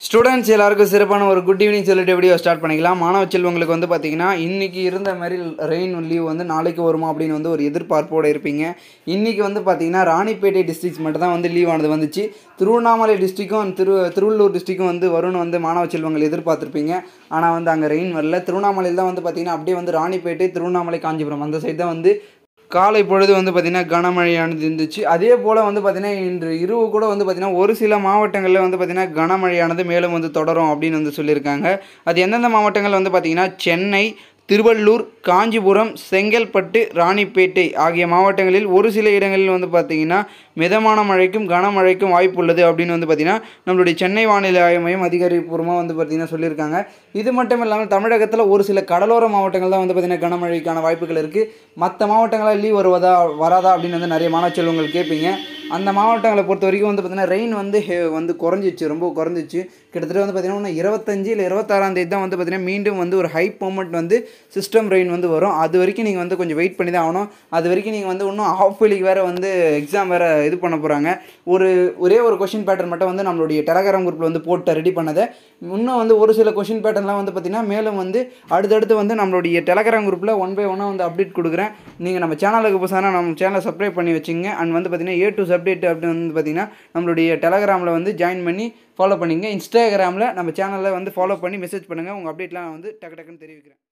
students எல்லாருக்கும் சிறப்பான ஒரு குட் ஈவினிங் சொல்லிட்டு வீடியோ ஸ்டார்ட் பண்ணிக்கலாம் மாணவ செல்வங்களுக்கு வந்து பார்த்தீங்கன்னா இன்றைக்கி இருந்த மாதிரி ரெயின் லீவ் வந்து நாளைக்கு வருமா அப்படின்னு வந்து ஒரு எதிர்பார்ப்போடு இருப்பீங்க இன்றைக்கி வந்து பார்த்தீங்கன்னா ராணிப்பேட்டை டிஸ்ட்ரிக்ஸ் மட்டும் தான் வந்து லீவ் ஆனது வந்துச்சு திருவண்ணாமலை டிஸ்ட்ரிக்கும் திரு திருவள்ளூர் டிஸ்ட்ரிக்கும் வந்து வரும்னு வந்து மாணவ செல்வங்கள் எதிர்பார்த்துருப்பீங்க ஆனால் வந்து அங்கே ரெயின் வரல திருவண்ணாமலையில் தான் வந்து பார்த்தீங்கன்னா அப்படியே வந்து ராணிப்பேட்டை திருவண்ணாமலை காஞ்சிபுரம் அந்த சைடு தான் வந்து காலை பொழுது வந்து பார்த்திங்கன்னா கனமழையானது இருந்துச்சு அதே போல் வந்து பார்த்திங்கன்னா இன்று இரவு கூட வந்து பார்த்திங்கன்னா ஒரு சில மாவட்டங்களில் வந்து பார்த்திங்கன்னா கனமழையானது மேலும் வந்து தொடரும் அப்படின்னு வந்து சொல்லியிருக்காங்க அது எந்தெந்த மாவட்டங்கள் வந்து பார்த்திங்கன்னா சென்னை திருவள்ளூர் காஞ்சிபுரம் செங்கல்பட்டு ராணிப்பேட்டை ஆகிய மாவட்டங்களில் ஒரு சில இடங்களில் வந்து பார்த்திங்கன்னா மிதமான மழைக்கும் கனமழைக்கும் வாய்ப்பு உள்ளது அப்படின்னு வந்து பார்த்திங்கன்னா நம்மளுடைய சென்னை வானிலை ஆய்வு மையம் அதிகாரிப்பூர்வமாக வந்து பார்த்திங்கன்னா சொல்லியிருக்காங்க இது மட்டும் இல்லாமல் தமிழகத்தில் ஒரு சில கடலோர மாவட்டங்கள் தான் வந்து பார்த்திங்கன்னா கனமழைக்கான வாய்ப்புகள் இருக்குது மற்ற மாவட்டங்களில் லீவ் வருவதா வராதா அப்படின்னு வந்து நிறைய மாணவ செல்வங்கள் கேட்பீங்க அந்த மாவட்டங்களை பொறுத்த வரைக்கும் வந்து பார்த்திங்கன்னா ரெயின் வந்து ஹெ- வந்து குறைஞ்சிச்சு ரொம்ப குறைஞ்சிச்சு கிட்டத்தட்ட வந்து பார்த்திங்கன்னா இன்னும் இருபத்தஞ்சு இல்லை இருபத்தாறாம் தேதி தான் வந்து பார்த்திங்கன்னா மீண்டும் வந்து ஒரு ஹை மூமெண்ட் வந்து சிஸ்டம் ரெயின் வந்து வரும் அது வரைக்கும் நீங்கள் வந்து கொஞ்சம் வெயிட் பண்ணி தான் ஆகணும் அது வரைக்கும் நீங்கள் வந்து இன்னும் ஹாஃப் இயர்லிக்கு வேறு வந்து எக்ஸாம் வேறு இது பண்ண போகிறாங்க ஒரு ஒரே ஒரு கொஷின் பேட்டர்ன் மட்டும் வந்து நம்மளுடைய டெலகிராம் குரூப்பில் வந்து போட்டு ரெடி பண்ணதை இன்னும் வந்து ஒரு சில கொஷின் பேட்டர்ன்லாம் வந்து பார்த்திங்கன்னா மேலும் வந்து அடுத்தடுத்து வந்து நம்மளுடைய டெலகிராம் குரூப்பில் ஒன் பை ஒன்னாக வந்து அப்டேட் கொடுக்குறேன் நீங்கள் நம்ம சேனலுக்கு புதுசாக நம்ம சேனலை சப்ஸ்கிரைப் பண்ணி வச்சுங்க அண்ட் வந்து பார்த்திங்கன்னா ஏ டு அப்டேட் அப்படின்னு வந்து பார்த்திங்கன்னா நம்மளுடைய டெலகிராமில் வந்து ஜாயின் பண்ணி ஃபாலோ பண்ணிங்க இன்ஸ்டாகிராமில் நம்ம சேனலில் வந்து ஃபாலோ பண்ணி மெசேஜ் பண்ணுங்கள் உங்கள் அப்டேட்லாம் நான் வந்து டக்கு டக்குன்னு தெரிவிக்கிறேன்